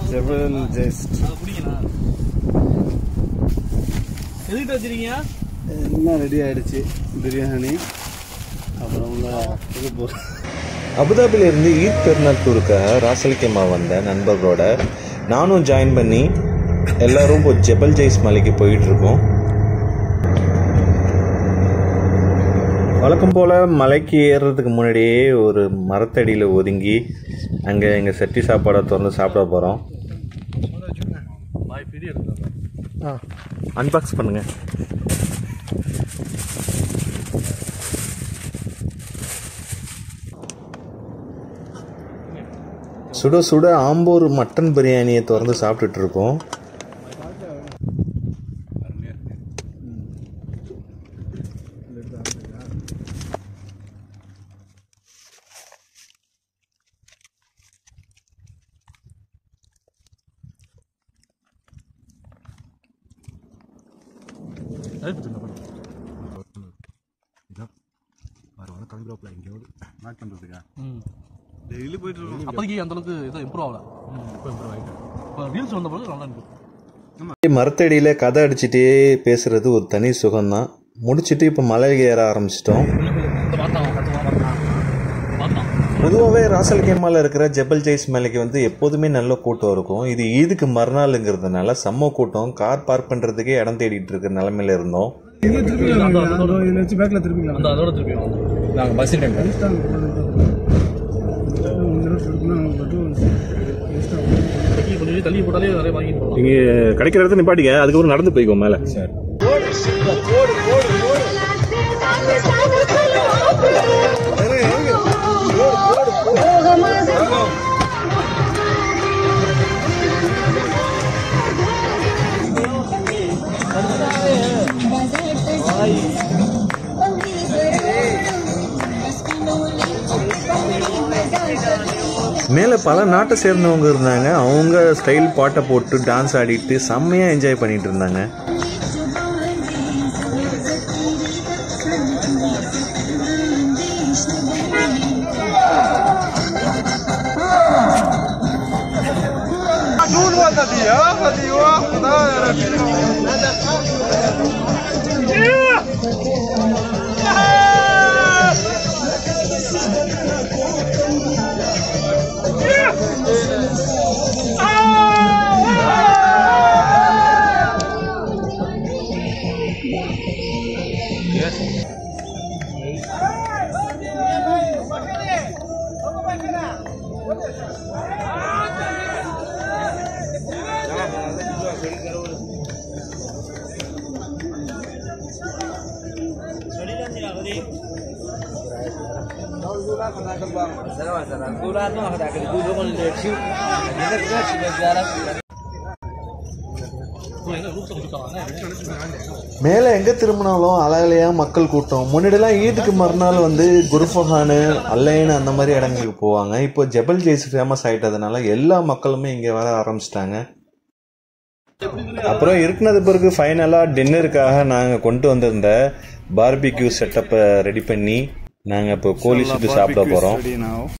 ஜெபல் just அதை பிடிங்கண்ணா எதுக்கிட்ட வச்சிருக்கீங்க எல்லாம் ரெடி ஆயிடுச்சு பிரியாணி அப்புறம் உள்ள இது போ அபுதாபிலிருந்து ஈத் பெருநாள் டூருக்காக ராசல்கேமா வந்த நண்பர்களோட நானும் ஜாயின் பண்ணி எல்லாரும் இப்போ ஜெபல் ஜெய்ஸ் மலைக்கு போயிட்டு இருக்கோம் வழக்கம் போல் மலைக்கு ஏறுறதுக்கு முன்னாடியே ஒரு மரத்தடியில் ஒதுங்கி அங்கே எங்கள் செட்டி சாப்பாடை திறந்து சாப்பிட போகிறோம் பாய் பெரிய எடுத்து அன்பாக்ஸ் பண்ணுங்க சுட சுட ஆம்பூர் மட்டன் பிரியாணியை திறந்து சாப்பிட்டுட்டு இருக்கோம் மார்க் பண்ணுறதுக்கா ம் டெய்லி போயிட்டு இருக்கோம் அப்போதைக்கு அந்த அளவுக்கு எதுவும் இம்ப்ரூவ் ஆகல இப்போ இம்ப்ரூவ் ஆகிட்டு இப்போ ரீல்ஸ் வந்த பிறகு நல்லா இருக்கு மரத்தடியில் கதை அடிச்சுட்டே பேசுறது ஒரு தனி சுகம்தான் முடிச்சிட்டு இப்போ மலைக்கு ஏற ஆரம்பிச்சிட்டோம் பார்த்தான் பார்த்தான் பார்த்தான் பொதுவாகவே ராசல் கேமால இருக்கிற ஜெபல் ஜெய்ஸ் மலைக்கு வந்து எப்போதுமே நல்ல கூட்டம் இருக்கும் இது ஈதுக்கு மறுநாளுங்கிறதுனால செம்ம கூட்டம் கார் பார்க் பண்ணுறதுக்கே இடம் தேடிட்டு இருக்கிற நிலமையில இருந்தோம் இதில் வச்சு பேக்கில் திருப்பிக்கலாம் அந்த அதோட திருப்பி நாங்கள் பஸ் டைம் தள்ளி கொஞ்சம் தள்ளி போட்டாலே நிறைய வாங்கிட்டு போகலாம் நீங்க கிடைக்கிற இடத்துல நிப்பாட்டிங்க அதுக்கப்புறம் நடந்து போய்க்கோ மேல சார் மேலே பல நாட்டை சேர்ந்தவங்க இருந்தாங்க அவங்க ஸ்டைல் பாட்டை போட்டு டான்ஸ் ஆடிட்டு செம்மையாக என்ஜாய் பண்ணிட்டு இருந்தாங்க என்ன ரூல்ஸ் வச்சுருக்காங்க மேலே எங்கே திரும்பினாலும் அலையலையாக மக்கள் கூட்டம் முன்னாடிலாம் ஈதுக்கு மறுநாள் வந்து குருஃபஹானு அல்லைன்னு அந்த மாதிரி இடங்களுக்கு போவாங்க இப்போ ஜெபல் ஜெய்ஸ் ஃபேமஸ் ஆயிட்டதுனால எல்லா மக்களுமே இங்கே வர ஆரம்பிச்சிட்டாங்க அப்புறம் இருக்குனது பிறகு ஃபைனலாக டின்னருக்காக நாங்கள் கொண்டு வந்திருந்த பார்பிக்யூ செட்டப்பை ரெடி பண்ணி நாங்கள் இப்போ கோழி சுட்டு சாப்பிட போகிறோம் Ready now.